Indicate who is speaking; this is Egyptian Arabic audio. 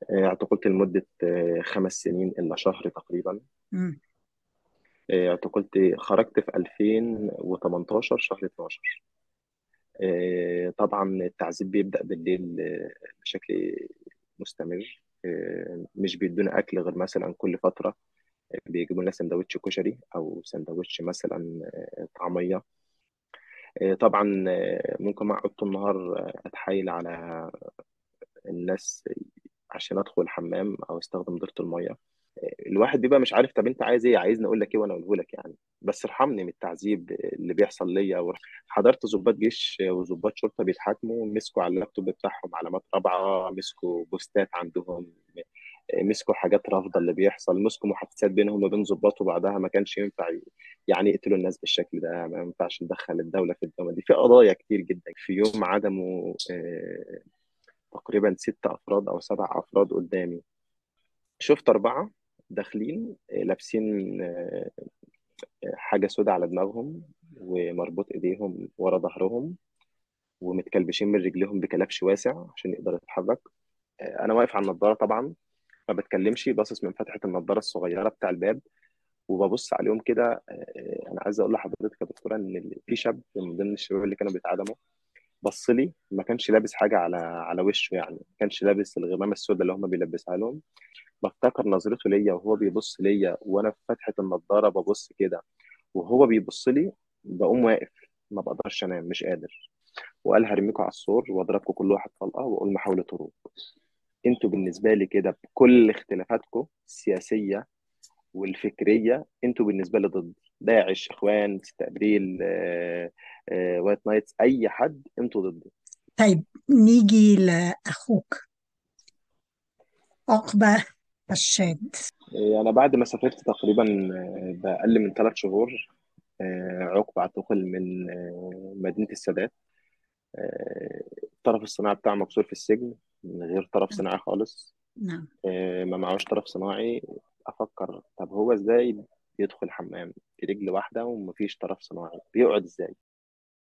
Speaker 1: آه، اعتقلت لمدة آه، خمس سنين إلا شهر تقريبا
Speaker 2: مم.
Speaker 1: آه، اعتقلت خرجت في 2018 شهر 12 آه، طبعا التعذيب بيبدأ بالليل آه، بشكل مستمر آه، مش بيدونا أكل غير مثلا كل فترة بيجيبوا لنا سندوتش كشري أو سندوتش مثلا آه، طعمية آه، طبعا آه، ممكن أقعد طول النهار آه، أتحايل على الناس عشان أدخل الحمام أو أستخدم دورة المية الواحد بيبقى مش عارف طب انت عايز ايه عايزني اقول لك ايه وانا اقوله لك يعني بس ارحمني من التعذيب اللي بيحصل ليا حضرت ضباط جيش وضباط شرطه بيتحاكموا مسكوا على اللابتوب بتاعهم علامات رابعه مسكوا بوستات عندهم مسكوا حاجات رافضه اللي بيحصل مسكوا محادثات بينهم وبين ضباط وبعدها ما كانش ينفع ي- يعني يقتلوا الناس بالشكل ده ما ينفعش ندخل الدوله في الدوله دي في قضايا كتير جدا في يوم عدموا آه، تقريبا ست افراد او سبع افراد قدامي شفت أربعة داخلين آه، لابسين آه، حاجة سودة على دماغهم ومربوط إيديهم ورا ظهرهم ومتكلبشين من رجليهم بكلبش واسع عشان يقدر يتحرك آه، أنا واقف على النضارة طبعا ما بتكلمش باصص من فتحة النضارة الصغيرة بتاع الباب وببص عليهم كده آه، أنا عايز أقول لحضرتك يا دكتورة إن في شاب من ضمن الشباب اللي كانوا بيتعدموا بص لي ما كانش لابس حاجة على على وشه يعني ما كانش لابس الغمامة السوداء اللي هم بيلبسها لهم بفتكر نظرته ليا وهو بيبص ليا وانا في فتحة النضارة ببص كده وهو بيبص لي بقوم واقف ما بقدرش انام مش قادر وقال هرميكوا على السور واضربكوا كل واحد طلقة واقول محاولة هروب انتوا بالنسبة لي كده بكل اختلافاتكم السياسية والفكرية انتوا بالنسبة لي ضد داعش اخوان 6 ابريل آه، آه، وايت نايتس اي حد انتوا ضده
Speaker 2: طيب نيجي لأخوك عقبة رشاد
Speaker 1: آه، انا بعد ما سافرت تقريبا آه، بأقل من ثلاث شهور آه، عقب اعتقل من آه، مدينة السادات آه، الطرف الصناعي بتاعه مكسور في السجن من غير طرف صناعي خالص
Speaker 2: نعم
Speaker 1: آه، ما معهوش طرف صناعي أفكر طب هو إزاي بيدخل حمام برجل واحدة ومفيش طرف صناعي بيقعد إزاي